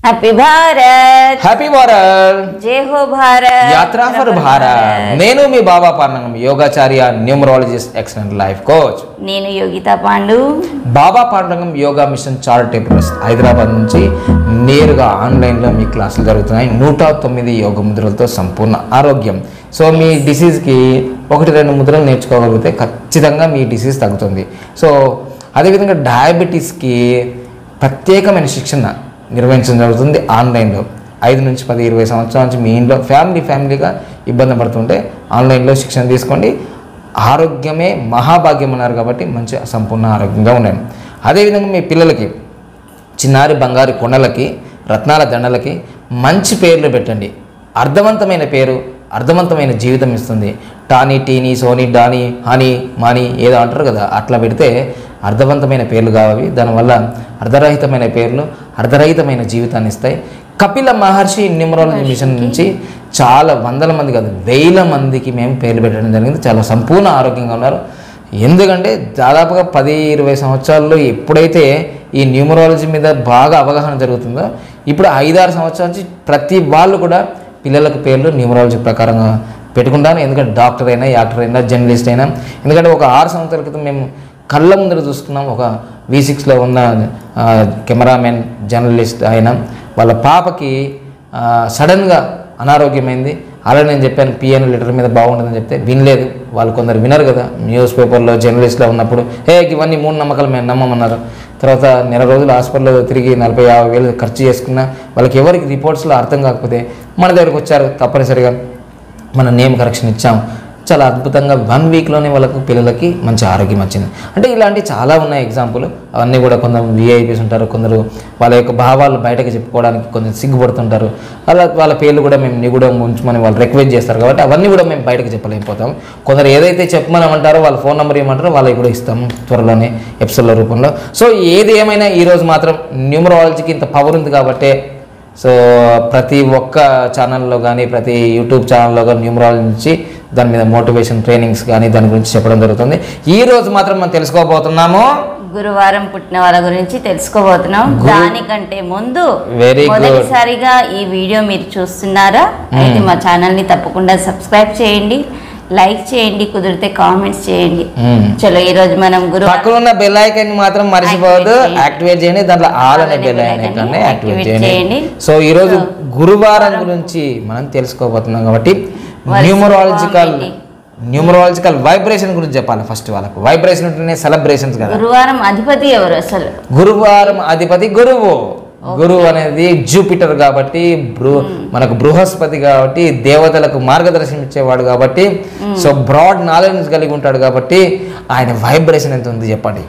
Happy Bharat happy Bharat జై హో Bharat యాత్రా for Bharat నేను మీ బాబా పార్నంగం యోగాచార్య న్యూమరాలజిస్ట్ ఎక్సలెంట్ లైఫ్ కోచ్ నేను Yogita Pandu Baba Pandurangam Yoga mission charitable trust Hyderabad నుంచి నేరుగా ఆన్లైన్లో మీ క్లాసులు జరుగుతున్నాయి నూట తొమ్మిది యోగ ముద్రలతో సంపూర్ణ ఆరోగ్యం సో మీ డిసీజ్కి ఒకటి రెండు ముద్రలు నేర్చుకోగలిగితే ఖచ్చితంగా మీ డిసీజ్ తగ్గుతుంది సో అదేవిధంగా డయాబెటీస్కి ప్రత్యేకమైన శిక్షణ నిర్వహించడం జరుగుతుంది ఆన్లైన్లో ఐదు నుంచి పది ఇరవై సంవత్సరాల నుంచి మీ ఇంట్లో ఫ్యామిలీ ఫ్యామిలీగా ఇబ్బంది పడుతుంటే ఆన్లైన్లో శిక్షణ తీసుకోండి ఆరోగ్యమే మహాభాగ్యం అన్నారు కాబట్టి మంచి సంపూర్ణ ఆరోగ్యంగా ఉండండి అదేవిధంగా మీ పిల్లలకి చిన్నారి బంగారు కొండలకి రత్నాల దండలకి మంచి పేర్లు పెట్టండి అర్థవంతమైన పేరు అర్థవంతమైన జీవితం ఇస్తుంది Tanny Teeny Sony Danny Honey Money ఏదో అంటారు కదా అట్లా పెడితే అర్థవంతమైన పేర్లు కావాలి దానివల్ల అర్ధరహితమైన పేర్లు అర్ధరహితమైన జీవితాన్ని ఇస్తాయి కపిల మహర్షి న్యూమరాలజీ మిషన్ నుంచి చాలా వందల మంది కాదు వేల మందికి మేము పేర్లు పెట్టడం జరిగింది చాలా సంపూర్ణ ఆరోగ్యంగా ఉన్నారు ఎందుకంటే దాదాపుగా పది ఇరవై సంవత్సరాల్లో ఎప్పుడైతే ఈ న్యూమరాలజీ మీద బాగా అవగాహన జరుగుతుందో ఇప్పుడు ఐదారు సంవత్సరాల నుంచి ప్రతి వాళ్ళు కూడా పిల్లలకు పేర్లు న్యూమరాలజీ ప్రకారంగా పెట్టుకుంటాను ఎందుకంటే డాక్టర్ అయినా యాక్టర్ అయినా జర్నలిస్ట్ అయినా ఎందుకంటే ఒక ఆరు సంవత్సరాల క్రితం మేము కళ్ళ ముందర చూసుకున్నాం ఒక వి సిక్స్లో ఉన్న ఆ, కెమెరామెన్ జర్నలిస్ట్ ఆయన వాళ్ళ పాపకి ఆ, సడన్గా అనారోగ్యమైంది అలా నేను చెప్పాను పిఎన్ లీటర్ మీద బాగుంటుందని చెప్తే వినలేదు వాళ్ళు కొందరు వినరు కదా న్యూస్ పేపర్లో జర్నలిస్ట్లో ఉన్నప్పుడు ఏ ఇవన్నీ మూడు నమ్మకాలు మేము నమ్మమన్నారు తర్వాత నెల రోజులు హాస్పిటల్లో తిరిగి నలభై యాభై వేలు ఖర్చు చేసుకున్నా వాళ్ళకి ఎవరికి రిపోర్ట్స్లో అర్థం కాకపోతే మన దగ్గరికి వచ్చారు తప్పనిసరిగా మన నేమ్ కరెక్షన్ ఇచ్చాం చాలా అద్భుతంగా వన్ వీక్లోనే వాళ్ళకు పిల్లలకి మంచి ఆరోగ్యం వచ్చింది అంటే ఇలాంటి చాలా ఉన్నాయి ఎగ్జాంపుల్ అవన్నీ కూడా కొందరు విఐపీస్ ఉంటారు కొందరు వాళ్ళ యొక్క భావాలు బయటకు చెప్పుకోవడానికి కొంచెం సిగ్గుపడుతుంటారు అలా వాళ్ళ పేర్లు కూడా మేము నీ కూడా ఉంచమని వాళ్ళు రిక్వెస్ట్ చేస్తారు కాబట్టి అవన్నీ కూడా మేము బయటకు చెప్పలేకపోతాం కొందరు ఏదైతే చెప్పమని అంటారో వాళ్ళ ఫోన్ నెంబర్ ఏమంటారో వాళ్ళకి కూడా ఇస్తాం త్వరలోనే ఎపిసోడ్ల రూపంలో సో ఏది ఏమైనా ఈరోజు మాత్రం న్యూమరాలజీకి ఇంత పవర్ ఉంది కాబట్టే సో ప్రతి ఒక్క ఛానల్లో కానీ ప్రతి యూట్యూబ్ ఛానల్లో కానీ న్యూమరాలజీ నుంచి దాని మీద మోటివేషన్ ట్రైనింగ్స్ కానీ దాని గురించి చెప్పడం జరుగుతుంది ఈ రోజు మాత్రం మనం తెలుసుకోబోతున్నాము గురువారం పుట్టిన వాళ్ళ గురించి తెలుసుకోబోతున్నాం దానికంటే ముందు Very good. మొదటిసారిగా ఈ వీడియో మీరు చూస్తున్నారా అయితే మా ఛానల్ ని తప్పకుండా సబ్స్క్రైబ్ చేయండి లైక్ చేయండి కుదిరితే కామెంట్స్ చేయండి మ్మ్. చలో ఈ రోజు మనం గురువారం పక్కన ఉన్న బెల్ ఐకాన్ మాత్రం మర్చిపోవద్దు Activate చేయండి. యాక్టివేట్ చేయండి దాంట్లో ఆల్ అనే ఆల్ అనే బెల్ bell ఐకాన్ icon ని యాక్టివేట్ activate చేయండి చేయండి. సో ఈ రోజు గురువారం గురించి మనం తెలుసుకోబోతున్నాం కాబట్టి వారి న్యూమరాలజికల్ స్వభావం ఏంటి? న్యూమరాలజికల్ వైబ్రేషన్ గురించి చెప్పాలి ఫస్ట్ వాళ్ళకు వైబ్రేషన్ ఉంటేనే సెలబ్రేషన్స్ కదా గురువారం అధిపతి ఎవరు అసలు గురువారం అధిపతి గురువు గురువు అనేది జూపిటర్ కాబట్టి బృ మనకు బృహస్పతి కాబట్టి దేవతలకు మార్గదర్శనం ఇచ్చేవాడు కాబట్టి సో బ్రాడ్ నాలెడ్జ్ కలిగి ఉంటాడు కాబట్టి ఆయన వైబ్రేషన్ ఎంత ఉంది చెప్పండి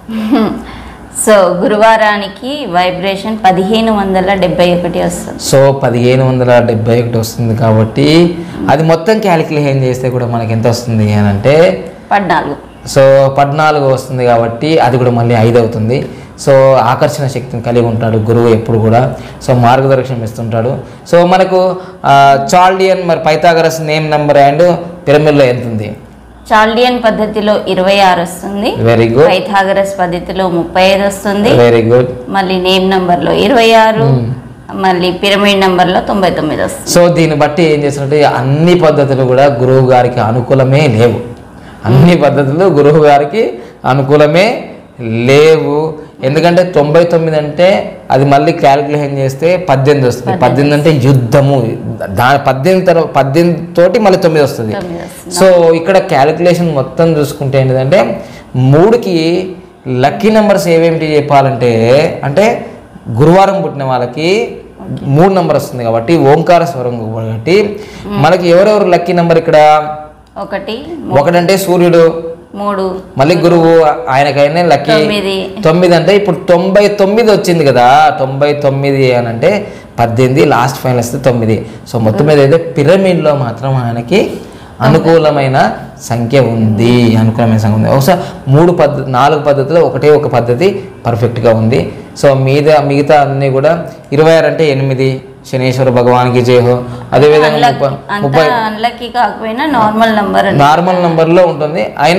సో గురువారానికి వైబ్రేషన్ పదిహేను వందల డెబ్బై ఒకటి వస్తుంది సో పదిహేను వందల డెబ్బై ఒకటి వస్తుంది కాబట్టి అది మొత్తం క్యాలిక్యులేషన్ చేస్తే కూడా మనకి ఎంత వస్తుంది అని అంటే పద్నాలుగు సో పద్నాలుగు వస్తుంది కాబట్టి అది కూడా మళ్ళీ ఐదు అవుతుంది సో ఆకర్షణ శక్తిని కలిగి ఉంటాడు గురువు ఎప్పుడు కూడా సో మార్గదర్శనం ఇస్తుంటాడు సో మనకు ఆ, చాల్డియన్ మరి పైథాగరస్ నేమ్ నెంబర్ అండ్ పిరమిడ్లో ఎంత ఉంది చాల్డియన్ పద్ధతిలో ఇరవై ఆరు వస్తుంది వెరీ గుడ్ పైథాగరస్ పద్ధతిలో ముప్పై ఐదు వస్తుంది వెరీ గుడ్ మళ్ళీ నేమ్ నంబర్లో ఇరవై ఆరు మళ్ళీ పిరమిడ్ నంబర్లో తొంభై తొమ్మిది వస్తుంది సో దీన్ని బట్టి ఏం చేస్తున్నట్టు అన్ని పద్ధతులు కూడా గురువు గారికి అనుకూలమే లేవు అన్ని పద్ధతులు గురువు గారికి అనుకూలమే లేవు ఎందుకంటే తొంభై తొమ్మిది అంటే అది మళ్ళీ క్యాలిక్యులేషన్ చేస్తే పద్దెనిమిది వస్తుంది పద్దెనిమిది అంటే యుద్ధము దా పద్దెనిమిది తర్వాత పద్దెనిమిది తోటి మళ్ళీ తొమ్మిది వస్తుంది తొమ్మిది వస్తుంది సో ఇక్కడ క్యాలిక్యులేషన్ మొత్తం చూసుకుంటే ఏంటంటే మూడుకి లక్కీ నెంబర్స్ ఏమేమిటి చెప్పాలంటే అంటే గురువారం పుట్టిన వాళ్ళకి మూడు నెంబర్ వస్తుంది కాబట్టి ఓంకార స్వరం కాబట్టి మనకి ఎవరెవరు లక్కీ నెంబర్ ఇక్కడ ఒకటి ఒకటంటే సూర్యుడు మూడు మళ్ళీ గురువు ఆయనకైనా లక్కీ తొమ్మిది తొమ్మిది అంటే ఇప్పుడు తొంభై తొమ్మిది వచ్చింది కదా తొంభై తొమ్మిది అని అంటే పద్దెనిమిది లాస్ట్ ఫైనల్ వస్తే తొమ్మిది సో మొత్తం మీద అయితే పిరమిడ్లో మాత్రం ఆయనకి అనుకూలమైన సంఖ్య ఉంది అనుకూలమైన సంఖ్య ఉంది ఒకసారి మూడు పద్ధతి నాలుగు పద్ధతిలో ఒకటే ఒక పద్ధతి పర్ఫెక్ట్గా ఉంది సో మీద మిగతా అన్నీ కూడా ఇరవై ఆరు అంటే ఎనిమిది శనీశ్వర భగవాన్కి జయహో అదేవిధంగా ముప్పై అంత ముప్పై అన్లక్కీ కాకపోయినా నార్మల్ నంబర్ నార్మల్ నంబర్లో ఉంటుంది అయినా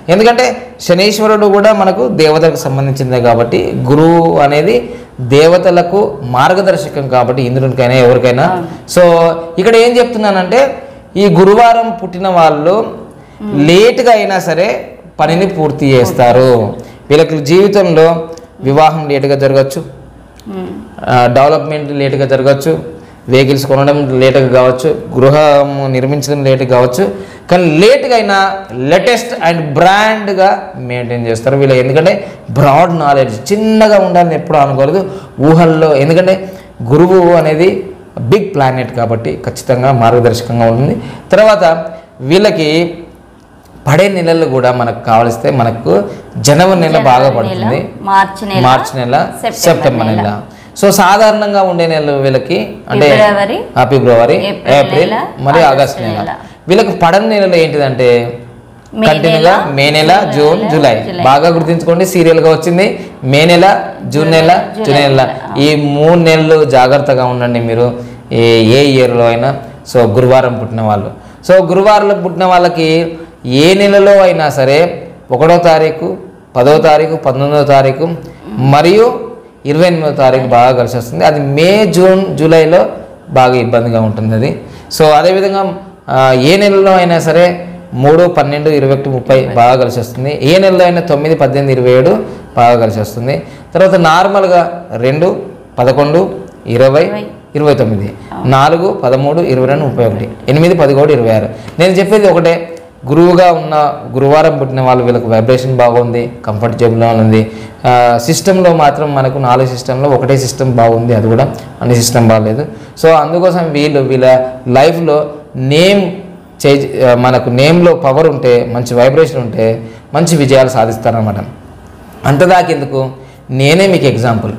ఎందుకంటే శనీశ్వరుడు కూడా మనకు దేవతలకు సంబంధించిందే కాబట్టి గురువు అనేది దేవతలకు మార్గదర్శకం కాబట్టి ఇంద్రునికైనా ఎవరికైనా సో ఇక్కడ ఏం చెప్తున్నానంటే ఈ గురువారం పుట్టిన వాళ్ళు లేటుగా అయినా సరే పనిని పూర్తి చేస్తారు వీళ్ళకి జీవితంలో వివాహం లేటుగా జరగచ్చు ఉమ్. డెవలప్మెంట్ లేటుగా జరగచ్చు వెహికల్స్ కొనడం లేటుగా కావచ్చు గృహం నిర్మించడం లేటుగా కావచ్చు కానీ లేటుగా అయినా లేటెస్ట్ అండ్ బ్రాండ్గా మెయింటైన్ చేస్తారు వీళ్ళు ఎందుకంటే బ్రాడ్ నాలెడ్జ్ చిన్నగా ఉండాలని ఎప్పుడు అనుకోలేదు ఊహల్లో ఎందుకంటే గురువు అనేది బిగ్ ప్లానెట్ కాబట్టి ఖచ్చితంగా మార్గదర్శకంగా ఉంటుంది తర్వాత వీళ్ళకి పడే నెలలు కూడా మనకు కావలిస్తే మనకు జనవరి నెల బాగా పడుతుంది మార్చి నెల మార్చి నెల సెప్టెంబర్ సెప్టెంబర్ నెల సో సాధారణంగా ఉండే నెలలు వీళ్ళకి అంటే ఫిబ్రవరి, ఆ, ఫిబ్రవరి ఏప్రిల్ ఏప్రిల్ నెల, మరియు ఆగస్టు ఆగస్ట్ నెల నెల. వీళ్ళకి పడని నెలలు ఏంటిదంటే మే కంటిన్యూగా నెల, మే నెల జూన్ నెల, జూలై జూలై. బాగా గుర్తుంచుకోండి సీరియల్ గా వచ్చింది మే నెల జూన్ నెల జూలై జూలై నెల నెల. ఈ మూడు నెలలు జాగ్రత్తగా ఉండండి మీరు ఏ ఏ ఇయర్లో అయినా సో గురువారం పుట్టిన వాళ్ళు సో గురువారంలో పుట్టిన వాళ్ళకి ఏ నెలలో అయినా సరే ఒకటో తారీఖు పదో తారీఖు పంతొమ్మిదో తారీఖు మరియు ఇరవై ఎనిమిదో తారీఖు బాగా కలిసి వస్తుంది అది మే జూన్ జూలైలో బాగా ఇబ్బందిగా ఉంటుంది అది సో అదేవిధంగా ఆ, ఏ నెలలో అయినా సరే మూడు పన్నెండు ఇరవై ఒకటి ముప్పై బాగా కలిసి వస్తుంది ఏ నెలలో అయినా తొమ్మిది పద్దెనిమిది ఇరవై ఏడు బాగా కలిసి వస్తుంది తర్వాత నార్మల్గా రెండు పదకొండు ఇరవై ఇరవై తొమ్మిది నాలుగు పదమూడు ఇరవై రెండు ముప్పై ఒకటి ఎనిమిది పదిహేడు ఇరవై ఆరు నేను చెప్పేది ఒకటే గురువుగా ఉన్న గురువారం పుట్టిన వాళ్ళు వీళ్ళకి వైబ్రేషన్ బాగుంది కంఫర్టబుల్గా ఉంది సిస్టంలో మాత్రం మనకు నాలుగు సిస్టంలో ఒకటే సిస్టమ్ బాగుంది అది కూడా అన్ని సిస్టమ్ బాగాలేదు సో అందుకోసం వీళ్ళు వీళ్ళ లైఫ్లో నేమ్ చే మనకు నేమ్లో పవర్ ఉంటే మంచి వైబ్రేషన్ ఉంటే మంచి విజయాలు సాధిస్తారన్నమాట అంతదాకెందుకు నేనే మీకు ఎగ్జాంపుల్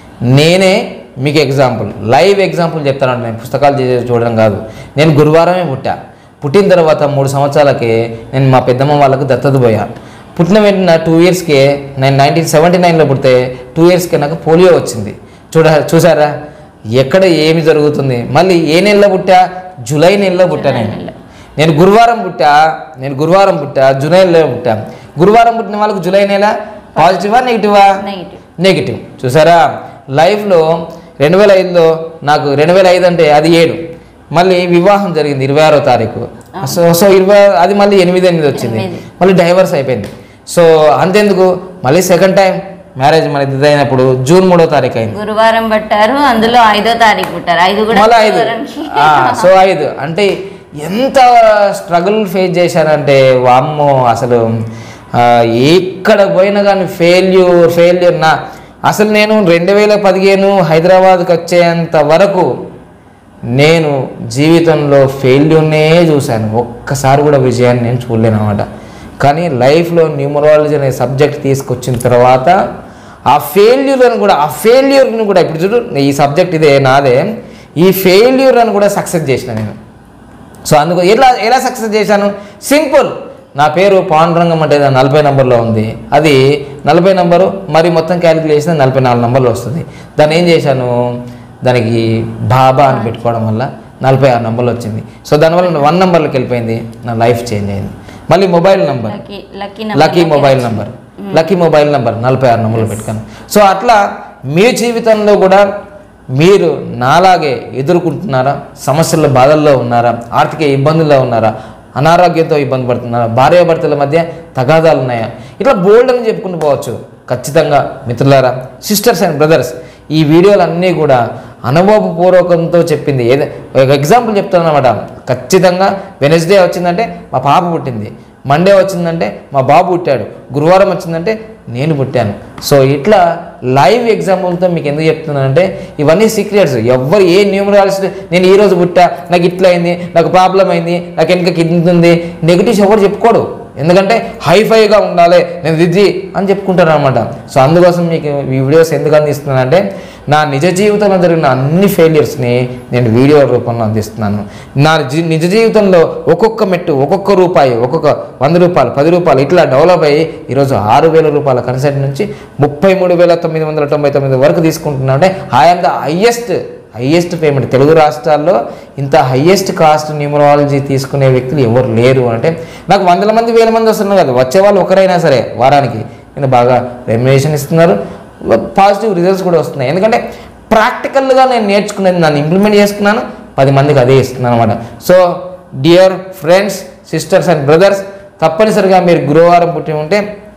నేనే మీకు ఎగ్జాంపుల్ లైవ్ ఎగ్జాంపుల్ చెప్తానంటే నేను పుస్తకాలు చే- చూడడం కాదు నేను గురువారమే పుట్టా పుట్టిన తర్వాత మూడు సంవత్సరాలకి నేను మా పెద్దమ్మ వాళ్ళకు దత్తత పోయా పుట్టిన వెంటనే టూ ఇయర్స్కే నేను నైన్టీన్ సెవెంటీ నైన్లో పుడితే టూ ఇయర్స్కే నాకు పోలియో వచ్చింది చూడ చూసారా ఎక్కడ ఏమి జరుగుతుంది మళ్ళీ ఏ నెలలో పుట్టా జూలై నెలలో పుట్టా నేను నేను గురువారం పుట్టా నేను గురువారం పుట్టా జూలై నెలలో పుట్టా గురువారం పుట్టిన వాళ్ళకు జూలై నెల పాజిటివా నెగిటివా నెగిటివ్ నెగిటివ్ చూసారా లైఫ్లో రెండు వేల ఐదులో నాకు రెండు వేల ఐదు అంటే అది ఏడు మళ్ళీ వివాహం జరిగింది ఇరవై ఆరో తారీఖు సో సో ఇరవై అది మళ్ళీ ఎనిమిది ఎనిమిది వచ్చింది ఎనిమిది. మళ్ళీ డైవర్స్ అయిపోయింది సో అంతెందుకు మళ్ళీ సెకండ్ టైం మ్యారేజ్ మన ఇది అయినప్పుడు జూన్ మూడో తారీఖు అయింది గురువారం పట్టారు అందులో ఐదో తారీఖు పుట్టారు ఐదు కూడా మళ్ళీ ఐదు గురువారానికి. ఆ, సో ఐదు అంటే ఎంత స్ట్రగుల్ ఫేస్ చేశానంటే వామ్మో అసలు ఆ, ఎక్కడ పోయినా కానీ ఫెయిల్యూర్ ఫెయిల్యూర్ నా అసలు నేను రెండు వేల పదిహేను హైదరాబాద్కి వచ్చేంత వరకు నేను జీవితంలో ఫెయిల్యూర్నే చూశాను ఒక్కసారి కూడా విజయాన్ని నేను చూడలేను అనమాట కానీ లైఫ్లో న్యూమరాలజీ అనే సబ్జెక్ట్ తీసుకొచ్చిన తర్వాత ఆ ఫెయిల్యూర్ని కూడా ఆ ఫెయిల్యూర్ని కూడా ఇప్పుడు చూడు ఈ సబ్జెక్ట్ ఇదే నాదే ఈ ఫెయిల్యూర్ అని కూడా సక్సెస్ చేసిన నేను సో అందుకు ఎలా ఎలా సక్సెస్ చేశాను సింపుల్ నా పేరు పాండురంగం అంటే దాని నలభై నంబర్లో ఉంది అది నలభై నంబరు మరి మొత్తం క్యాలిక్యులేషన్ నలభై నాలుగు నంబర్లు వస్తుంది దాన్ని ఏం చేశాను దానికి బాబా అని పెట్టుకోవడం వల్ల నలభై ఆరు నంబర్లు వచ్చింది సో దానివల్ల వన్ నంబర్లోకి వెళ్ళిపోయింది నా లైఫ్ చేంజ్ అయింది మళ్ళీ mobile number lucky lucky lucky mobile number lucky mobile number నలభై ఆరు నంబర్లు పెట్టుకాను సో అట్లా మీ జీవితంలో కూడా మీరు నాలాగే ఎదుర్కొంటున్నారా సమస్యల బాధల్లో ఉన్నారా ఆర్థిక ఇబ్బందుల్లో ఉన్నారా అనారోగ్యంతో ఇబ్బంది పడుతున్నారా భార్యాభర్తల మధ్య తగాదాలు ఉన్నాయా ఇట్లా బోల్డ్ అని చెప్పుకుంటూ పోవచ్చు ఖచ్చితంగా మిత్రులారా సిస్టర్స్ అండ్ బ్రదర్స్ ఈ వీడియోలన్నీ కూడా అనుభవపూర్వకంతో చెప్పింది ఏదో ఒక ఎగ్జాంపుల్ చెప్తాను అనమాట ఖచ్చితంగా వెనస్డే వచ్చిందంటే మా పాప పుట్టింది మండే వచ్చిందంటే మా బాబు పుట్టాడు గురువారం వచ్చిందంటే నేను పుట్టాను సో ఇట్లా లైవ్ ఎగ్జాంపుల్తో మీకు ఎందుకు చెప్తున్నానంటే ఇవన్నీ సీక్రెట్స్ ఎవ్వరు ఏ న్యూమరాలజీ నేను ఈ రోజు పుట్టా నాకు ఇట్లా అయింది నాకు ప్రాబ్లం అయింది నాకు వెనక కింద ఉంది నెగిటివ్స్ ఎవరు చెప్పుకోడు ఎందుకంటే హైఫైగా ఉండాలి నేను ఇది అని చెప్పుకుంటారు అనమాట సో అందుకోసం మీకు ఈ వీడియోస్ ఎందుకు అందిస్తున్నానంటే నా నిజ జీవితంలో జరిగిన అన్ని ఫెయిలియర్స్ని నేను వీడియో రూపంలో అందిస్తున్నాను నా జీ నిజ జీవితంలో ఒక్కొక్క మెట్టు ఒక్కొక్క రూపాయి ఒక్కొక్క వంద రూపాయలు పది రూపాయలు ఇట్లా డెవలప్ అయ్యి ఈరోజు ఆరు వేల రూపాయల కన్సల్ట్ నుంచి ముప్పై మూడు వేల తొమ్మిది వందల తొంభై తొమ్మిది వరకు తీసుకుంటున్నా అంటే I'm the highest highest payment Telugu రాష్ట్రాల్లో ఇంత హయ్యెస్ట్ కాస్ట్ న్యూమరాలజీ తీసుకునే వ్యక్తులు ఎవరు లేరు అంటే నాకు వందల మంది వేల మంది వస్తున్నారు కదా వచ్చే వాళ్ళు ఒకరైనా సరే వారానికి నేను బాగా రెమ్యునేషన్ ఇస్తున్నారు పాజిటివ్ రిజల్ట్స్ కూడా వస్తున్నాయి ఎందుకంటే ప్రాక్టికల్గా నేను నేర్చుకునేది నన్ను ఇంప్లిమెంట్ చేసుకున్నాను పది మందికి అదే ఇస్తున్నాను అనమాట so dear friends sisters and brothers తప్పనిసరిగా మీరు గురువారం పుట్టి ఉంటే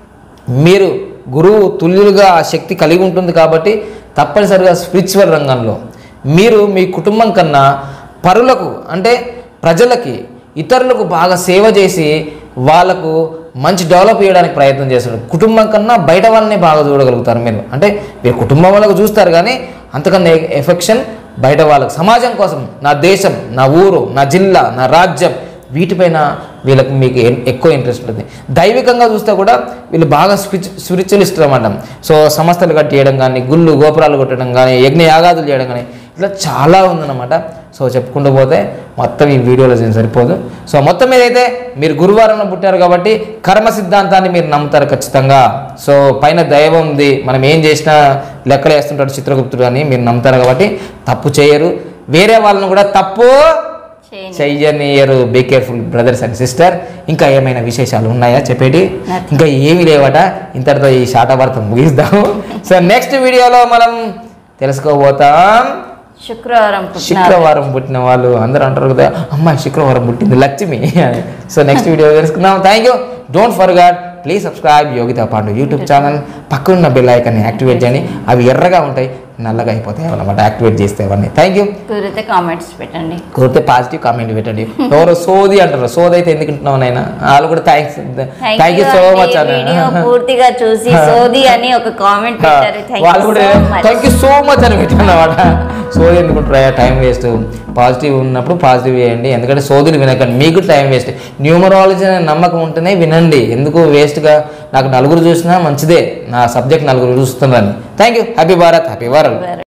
మీరు గురువు తుల్యులుగా ఆ శక్తి కలిగి ఉంటుంది కాబట్టి తప్పనిసరిగా స్పిరిచువల్ రంగంలో మీరు మీ కుటుంబం కన్నా పరులకు అంటే ప్రజలకి ఇతరులకు బాగా సేవ చేసి వాళ్ళకు మంచి డెవలప్ చేయడానికి ప్రయత్నం చేస్తారు కుటుంబం కన్నా బయట వాళ్ళని బాగా చూడగలుగుతారు మీరు అంటే మీరు కుటుంబం వాళ్ళకు చూస్తారు కానీ అంతకన్నా ఎఫెక్షన్ బయట వాళ్ళకు సమాజం కోసం నా దేశం నా ఊరు నా జిల్లా నా రాజ్యం వీటిపైన వీళ్ళకి మీకు ఎ- ఎక్కువ ఇంట్రెస్ట్ ఉంటుంది దైవికంగా చూస్తే కూడా వీళ్ళు బాగా స్పిరిచు స్పిరిచువలిస్ట్ అనమాట సో సంస్థలు కట్టేయడం కానీ గుళ్ళు గోపురాలు కొట్టడం కానీ యజ్ఞ యాగాదులు చేయడం కానీ ఇట్లా చాలా ఉందన్నమాట సో చెప్పుకుంటూ పోతే మొత్తం ఈ వీడియోలో దీనికి సరిపోదు సో మొత్తం మీద అయితే మీరు గురువారంలో పుట్టారు కాబట్టి కర్మ సిద్ధాంతాన్ని మీరు నమ్ముతారు ఖచ్చితంగా సో పైన దైవం ఉంది మనం ఏం చేసినా లెక్కలు వేస్తుంటాడు చిత్రగుప్తుడు అని మీరు నమ్ముతారు కాబట్టి తప్పు చేయరు వేరే వాళ్ళని కూడా తప్పు చేయండి చెయ్యనియరు be careful brothers and sister ఇంకా ఏమైనా విశేషాలు ఉన్నాయా చెప్పేటి Nothing. ఇంకా ఏమీ లేవట ఇంతటితో ఈ శాటభారతం ముగిస్తాము సో నెక్స్ట్ వీడియోలో మనం తెలుసుకోబోతాం శుక్రవారం పుట్టిన శుక్రవారం పుట్టిన వాళ్ళు అందరూ అంటారు కదా అమ్మాయి శుక్రవారం పుట్టింది లక్ష్మి సో నెక్స్ట్ వీడియో తెలుసుకుందాం thank you don't forgot please subscribe Yogita Pandu YouTube channel పక్కనున్న బెల్ ఐకాన్ని యాక్టివేట్ చేయండి అవి ఎర్రగా ఉంటాయి నల్లగా అయిపోతాయి అన్నమాట యాక్టివేట్ చేస్తే అవన్నీ థ్యాంక్ యూ కుదిరితే కామెంట్స్ పెట్టండి కుదిరితే పాజిటివ్ కామెంట్ పెట్టండి ఎవరో సోది అంటారు సోది అయితే ఎందుకు వింటున్నావు నాయన వాళ్ళు కూడా thanks thank you so much video అన్న పూర్తిగా చూసి సోది అని ఒక కామెంట్ పెట్టారు థ్యాంక్ వాళ్ళు యూ కూడా so much thank you so much అని పెట్టానమాట సోది ఎందుకుంటారా టైం వేస్ట్ పాజిటివ్ ఉన్నప్పుడు పాజిటివ్ చేయండి ఎందుకంటే సోదులు వినకండి మీకు టైం వేస్ట్ న్యూమరాలజీ అనే నమ్మకం ఉంటేనే వినండి ఎందుకు వేస్ట్గా నాకు నలుగురు చూసినా మంచిదే నా సబ్జెక్ట్ నలుగురు చూస్తున్నారని thank you happy Bharat happy world Very